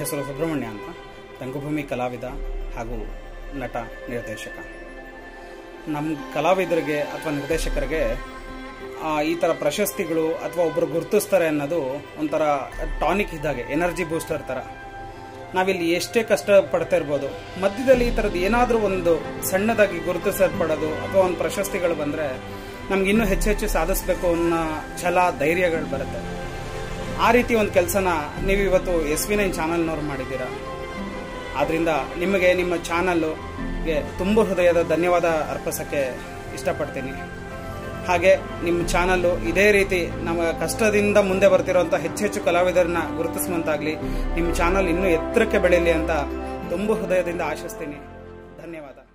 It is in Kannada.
ಹೆಸರು ಸುಬ್ರಹ್ಮಣ್ಯ ಅಂತ ರಂಗಭೂಮಿ ಕಲಾವಿದ ಹಾಗೂ ನಟ ನಿರ್ದೇಶಕ ನಮ್ಮ ಕಲಾವಿದರಿಗೆ ಅಥವಾ ನಿರ್ದೇಶಕರಿಗೆ ಆ, ಈ ಥರ ಪ್ರಶಸ್ತಿಗಳು ಅಥವಾ ಒಬ್ಬರು ಗುರುತಿಸ್ತಾರೆ ಅನ್ನೋದು ಒಂಥರ ಟಾನಿಕ್ ಇದ್ದಾಗೆ ಎನರ್ಜಿ ಬೂಸ್ಟರ್ ಥರ ನಾವಿಲ್ಲಿ ಎಷ್ಟೇ ಕಷ್ಟ ಪಡ್ತಾ ಇರ್ಬೋದು ಮಧ್ಯದಲ್ಲಿ ಈ ಥರದ್ದು ಏನಾದರೂ ಒಂದು ಸಣ್ಣದಾಗಿ ಗುರುತಿಸಲ್ಪಡೋದು ಅಥವಾ ಒಂದು ಪ್ರಶಸ್ತಿಗಳು ಬಂದರೆ ನಮ್ಗೆ ಇನ್ನೂ ಹೆಚ್ಚು ಹೆಚ್ಚು ಸಾಧಿಸಬೇಕು ಅನ್ನೋ ಛಲ ಧೈರ್ಯಗಳು ಬರುತ್ತೆ ಆ ರೀತಿ ಒಂದು ಕೆಲಸನ ನೀವು ಇವತ್ತು ಎಸ್ ವಿ ನೈನ್ ಚಾನಲ್ನವ್ರು ಮಾಡಿದ್ದೀರಾ ಆದ್ರಿಂದ ನಿಮಗೆ ನಿಮ್ಮ ಚಾನಲ್ಗೆ ತುಂಬ ಹೃದಯದ ಧನ್ಯವಾದ ಅರ್ಪಿಸೋಕ್ಕೆ ಇಷ್ಟಪಡ್ತೀನಿ ಹಾಗೆ ನಿಮ್ಮ ಚಾನಲ್ಲು ಇದೇ ರೀತಿ ನಮ್ಮ ಕಷ್ಟದಿಂದ ಮುಂದೆ ಬರ್ತಿರೋಂಥ ಹೆಚ್ಚು ಹೆಚ್ಚು ಕಲಾವಿದರನ್ನ ಗುರುತಿಸುವಂತಾಗಲಿ ನಿಮ್ಮ ಚಾನಲ್ ಇನ್ನೂ ಎತ್ತರಕ್ಕೆ ಬೆಳೀಲಿ ಅಂತ ತುಂಬ ಹೃದಯದಿಂದ ಆಶಿಸ್ತೀನಿ ಧನ್ಯವಾದ